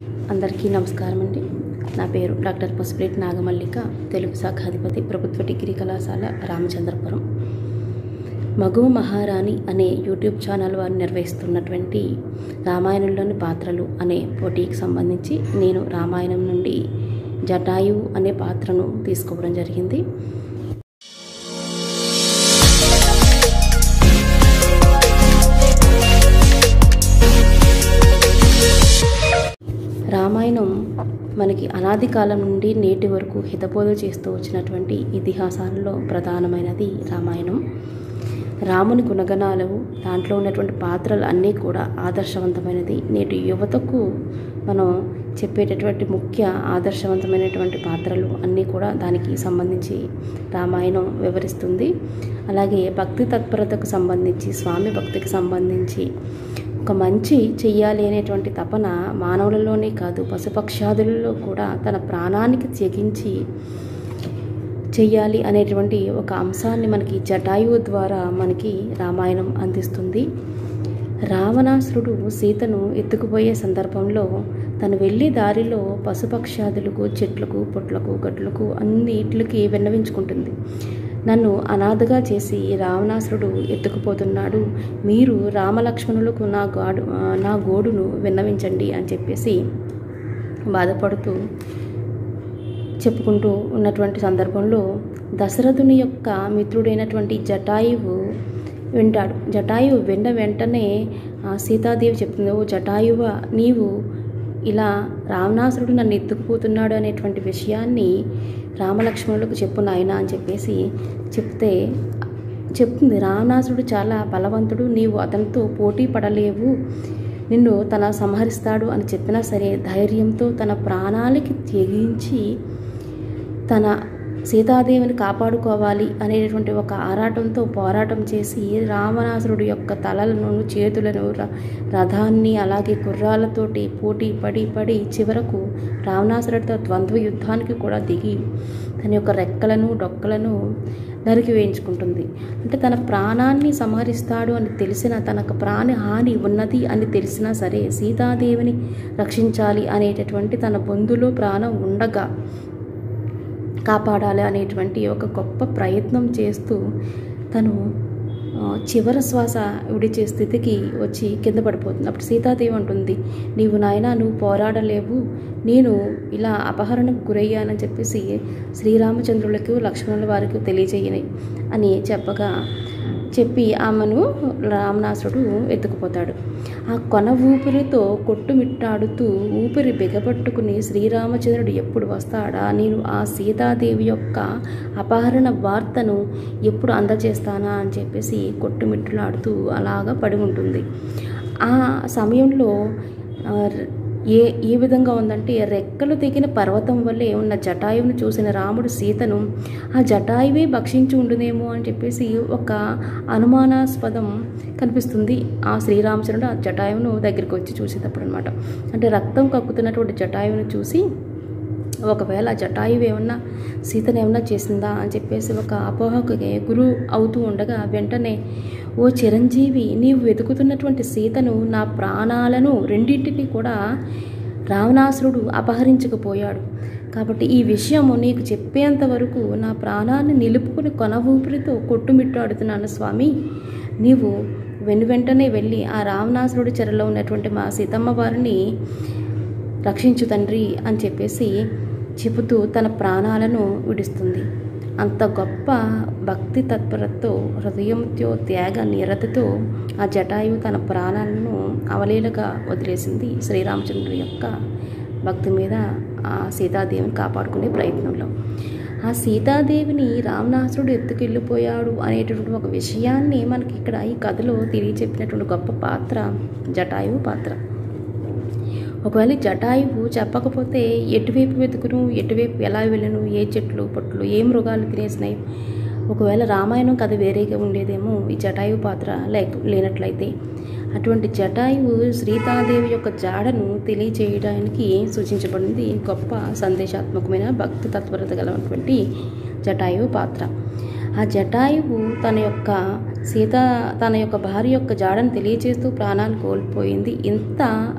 అందరికీ నమస్కారం అండి నా పేరు డాక్టర్ పసుపులేటి నాగమల్లిక తెలుగు శాఖాధిపతి ప్రభుత్వ డిగ్రీ కళాశాల రామచంద్రపురం మగు మహారాణి అనే యూట్యూబ్ ఛానల్ వారు నిర్వహిస్తున్నటువంటి రామాయణంలోని పాత్రలు అనే పోటీకి సంబంధించి నేను రామాయణం నుండి జటాయు అనే పాత్రను తీసుకోవడం జరిగింది రామాయణం మనకి అనాది కాలం నుండి నేటి వరకు హితబోధ చేస్తూ వచ్చినటువంటి ఇతిహాసాలలో ప్రధానమైనది రామాయణం రాముని గుణగణాలు దాంట్లో ఉన్నటువంటి పాత్రలు అన్నీ కూడా ఆదర్శవంతమైనది నేటి యువతకు మనం చెప్పేటటువంటి ముఖ్య ఆదర్శవంతమైనటువంటి పాత్రలు అన్నీ కూడా దానికి సంబంధించి రామాయణం వివరిస్తుంది అలాగే భక్తి తత్పరతకు సంబంధించి స్వామి భక్తికి సంబంధించి ఒక మంచి చెయ్యాలి అనేటువంటి తపన మానవులలోనే కాదు పశుపక్షాదులలో కూడా తన ప్రాణానికి తెగించి చెయ్యాలి అనేటువంటి ఒక అంశాన్ని మనకి జటాయువు ద్వారా మనకి రామాయణం అందిస్తుంది రావణాసురుడు సీతను ఎత్తుకుపోయే సందర్భంలో తను వెళ్ళి దారిలో పశుపక్షాదులకు చెట్లకు పొట్లకు గట్లకు అన్నిటికి విన్నవించుకుంటుంది నన్ను అనాథగా చేసి రావణాసురుడు ఎత్తుకుపోతున్నాడు మీరు రామలక్ష్మణులకు నా గాడు నా గోడును విన్నవించండి అని చెప్పేసి బాధపడుతూ చెప్పుకుంటూ ఉన్నటువంటి సందర్భంలో దశరథుని యొక్క మిత్రుడైనటువంటి జటాయువు వింటాడు జటాయువు విన్న వెంటనే సీతాదేవి చెప్తుంది ఓ జటాయువ నీవు ఇలా రావణాసురుడు నన్ను ఎత్తుకుపోతున్నాడు అనేటువంటి విషయాన్ని రామలక్ష్మణులకు చెప్పు నాయన అని చెప్పేసి చెప్తే చెప్తుంది రావణాసురుడు చాలా బలవంతుడు నీవు అతనితో పోటీ పడలేవు నిన్ను తన సంహరిస్తాడు అని చెప్పినా సరే ధైర్యంతో తన ప్రాణాలకి తెగించి తన సీతాదేవిని కాపాడుకోవాలి అనేటువంటి ఒక ఆరాటంతో పోరాటం చేసి రావణాసురుడు యొక్క తలలను చేతులను రథాన్ని అలాగే గుర్రాలతోటి పోటీ పడి పడి చివరకు రావణాసురుడితో ద్వంద్వ యుద్ధానికి కూడా దిగి తన యొక్క రెక్కలను డొక్కలను నరికి వేయించుకుంటుంది అంటే తన ప్రాణాన్ని సంహరిస్తాడు అని తెలిసిన తనకు ప్రాణ హాని ఉన్నది అని తెలిసినా సరే సీతాదేవిని రక్షించాలి అనేటటువంటి తన బొందులో ప్రాణం ఉండగా కాపాడాలి అనేటువంటి ఒక గొప్ప ప్రయత్నం చేస్తూ తను చివరి శ్వాస విడిచే స్థితికి వచ్చి కింద పడిపోతుంది అప్పుడు సీతాదేవి అంటుంది నీవు నాయన నువ్వు పోరాడలేవు నేను ఇలా అపహరణకు గురయ్యానని చెప్పేసి శ్రీరామచంద్రులకు లక్ష్మణుల వారికి తెలియజేయని అని చెప్పగా చెప్పి ఆమెను రామనాసుడు ఎత్తుకుపోతాడు ఆ కొన ఊపిరితో కొట్టుమిట్టాడుతూ ఊపిరి బిగపట్టుకుని శ్రీరామచంద్రుడు ఎప్పుడు వస్తాడా నేను ఆ సీతాదేవి యొక్క అపహరణ వార్తను ఎప్పుడు అందజేస్తానా అని చెప్పేసి కొట్టుమిట్టులాడుతూ అలాగా పడి ఉంటుంది ఆ సమయంలో ఏ ఏ విధంగా ఉందంటే రెక్కలు తెగిన పర్వతం వల్లే ఉన్న జటాయువును చూసిన రాముడు సీతను ఆ జటాయువే భక్షించి ఉండునేమో అని చెప్పేసి ఒక అనుమానాస్పదం కనిపిస్తుంది ఆ శ్రీరామచంద్రుడు ఆ జటాయువును దగ్గరికి వచ్చి చూసేటప్పుడు అనమాట అంటే రక్తం కక్కుతున్నటువంటి జటాయువును చూసి ఒకవేళ జటాయువు ఏమన్నా సీతను ఏమన్నా చేసిందా అని చెప్పేసి ఒక అపోహకు గురు అవుతూ ఉండగా వెంటనే ఓ చిరంజీవి నీవు వెతుకుతున్నటువంటి సీతను నా ప్రాణాలను రెండింటిని కూడా రావణాసురుడు అపహరించకపోయాడు కాబట్టి ఈ విషయము నీకు చెప్పేంత వరకు నా ప్రాణాన్ని నిలుపుకుని కొన ఊపిరితో కొట్టుమిట్టాడుతున్నాను స్వామి నీవు వెను వెంటనే వెళ్ళి ఆ రావణాసురుడి చెరలో ఉన్నటువంటి మా సీతమ్మ వారిని రక్షించు తండ్రి అని చెప్పేసి చెబుతూ తన ప్రాణాలను విడుస్తుంది అంత గొప్ప భక్తి తత్పరతో హృదయంతో త్యాగ నిరతతో ఆ జటాయువు తన ప్రాణాలను అవలీలగా వదిలేసింది శ్రీరామచంద్రుడి యొక్క భక్తి మీద ఆ సీతాదేవిని కాపాడుకునే ప్రయత్నంలో ఆ సీతాదేవిని రావణాసురుడు ఎత్తుకెళ్ళిపోయాడు అనేటటువంటి ఒక విషయాన్ని మనకి ఇక్కడ ఈ కథలో తెలియచెప్పినటువంటి గొప్ప పాత్ర జటాయువు పాత్ర ఒకవేళ జటాయువు చెప్పకపోతే ఎటువైపు వెతుకును ఎటువైపు ఎలా వెళ్ళను ఏ చెట్లు పొట్లు ఏ మృగాలు తినేసినాయి ఒకవేళ రామాయణం కథ వేరేగా ఉండేదేమో ఈ జటాయువు పాత్ర లేక లేనట్లయితే అటువంటి జటాయువు సీతాదేవి యొక్క జాడను తెలియచేయడానికి సూచించబడింది గొప్ప సందేశాత్మకమైన భక్తి తత్పరత గలటువంటి జటాయువు పాత్ర ఆ జటాయువు తన యొక్క సీత తన యొక్క భార్య యొక్క జాడను తెలియజేస్తూ ప్రాణాలు కోల్పోయింది ఇంత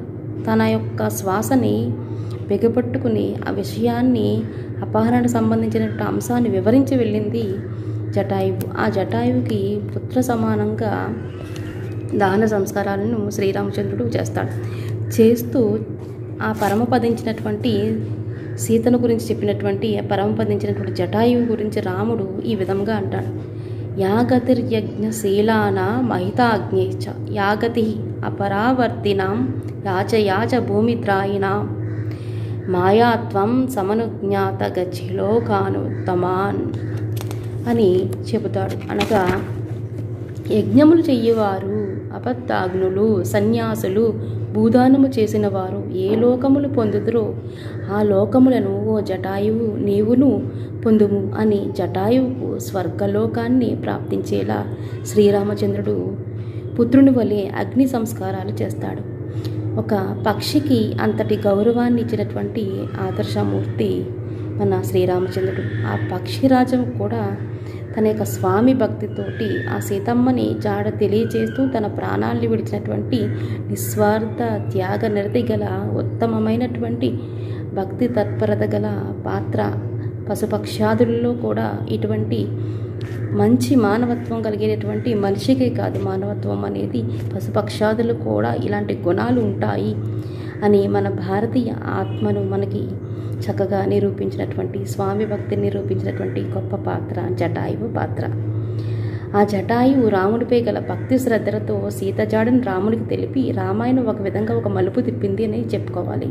తన యొక్క శ్వాసని బిగపట్టుకుని ఆ విషయాన్ని అపహరణ సంబంధించినటువంటి అంశాన్ని వివరించి వెళ్ళింది జటాయువు ఆ జటాయువుకి పుత్ర సమానంగా దహన సంస్కారాలను శ్రీరామచంద్రుడు చేస్తాడు చేస్తూ ఆ పరమపదించినటువంటి సీతను గురించి చెప్పినటువంటి ఆ పరమపదించినటువంటి జటాయువు గురించి రాముడు ఈ విధంగా అంటాడు యాగతిర్యజ్ఞశీలాన మహితాగ్నేచ యాగతి అపరావర్తినాం యాచయాచ భూమిద్రాయినాం మాయాత్వం సమనుజ్ఞాత గచ్చిలోకానుత్తమాన్ అని చెబుతాడు అనగా యజ్ఞములు చెయ్యవారు అబద్ధాగ్నులు సన్యాసులు భూదానము చేసిన వారు ఏ లోకములు పొందుదురో ఆ లోకములను ఓ జటాయువు నీవును పొందుము అని జటాయువుకు స్వర్గలోకాన్ని ప్రాప్తించేలా శ్రీరామచంద్రుడు పుత్రుని వలె అగ్ని సంస్కారాలు చేస్తాడు ఒక పక్షికి అంతటి గౌరవాన్ని ఇచ్చినటువంటి ఆదర్శమూర్తి మన శ్రీరామచంద్రుడు ఆ పక్షిరాజం కూడా తన యొక్క స్వామి భక్తితోటి ఆ సీతమ్మని జాడ తెలియజేస్తూ తన ప్రాణాల్ని విడిచినటువంటి నిస్వార్థ త్యాగ నిరతి గల ఉత్తమమైనటువంటి భక్తి తత్పరత గల పాత్ర పశుపక్షాదుల్లో కూడా ఇటువంటి మంచి మానవత్వం కలిగినటువంటి మనిషికే కాదు మానవత్వం అనేది పశుపక్షాదులు కూడా ఇలాంటి గుణాలు ఉంటాయి అని మన భారతీయ ఆత్మను మనకి చక్కగా నిరూపించినటువంటి స్వామి భక్తిని నిరూపించినటువంటి గొప్ప పాత్ర జటాయువు పాత్ర ఆ జటాయువు రాముడిపై గల భక్తి శ్రద్ధలతో సీత జాడను రాముడికి తెలిపి రామాయణం ఒక విధంగా ఒక మలుపు తిప్పింది అని చెప్పుకోవాలి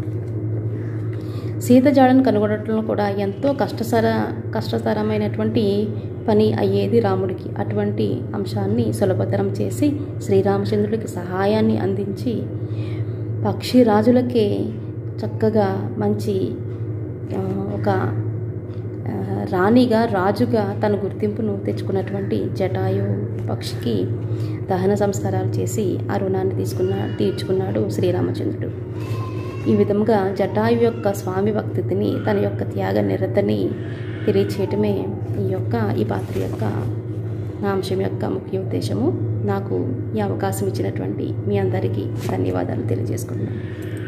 సీత జాడను కనుగొనడంలో కూడా ఎంతో కష్టసర కష్టతరమైనటువంటి పని అయ్యేది రాముడికి అటువంటి అంశాన్ని సులభతరం చేసి శ్రీరామచంద్రుడికి సహాయాన్ని అందించి పక్షి రాజులకే చక్కగా మంచి ఆ, ఒక ఆ, రాణిగా రాజుగా తన గుర్తింపును తెచ్చుకున్నటువంటి జటాయు పక్షికి దహన సంస్కారాలు చేసి ఆ రుణాన్ని తీసుకున్న తీర్చుకున్నాడు శ్రీరామచంద్రుడు ఈ విధంగా జటాయు యొక్క స్వామి భక్తిని తన యొక్క త్యాగ నిరతని తెలియచేయటమే ఈ యొక్క ఈ పాత్ర యొక్క నా అంశం యొక్క ముఖ్య ఉద్దేశము నాకు ఈ అవకాశం ఇచ్చినటువంటి మీ అందరికీ ధన్యవాదాలు తెలియజేసుకుంటున్నాను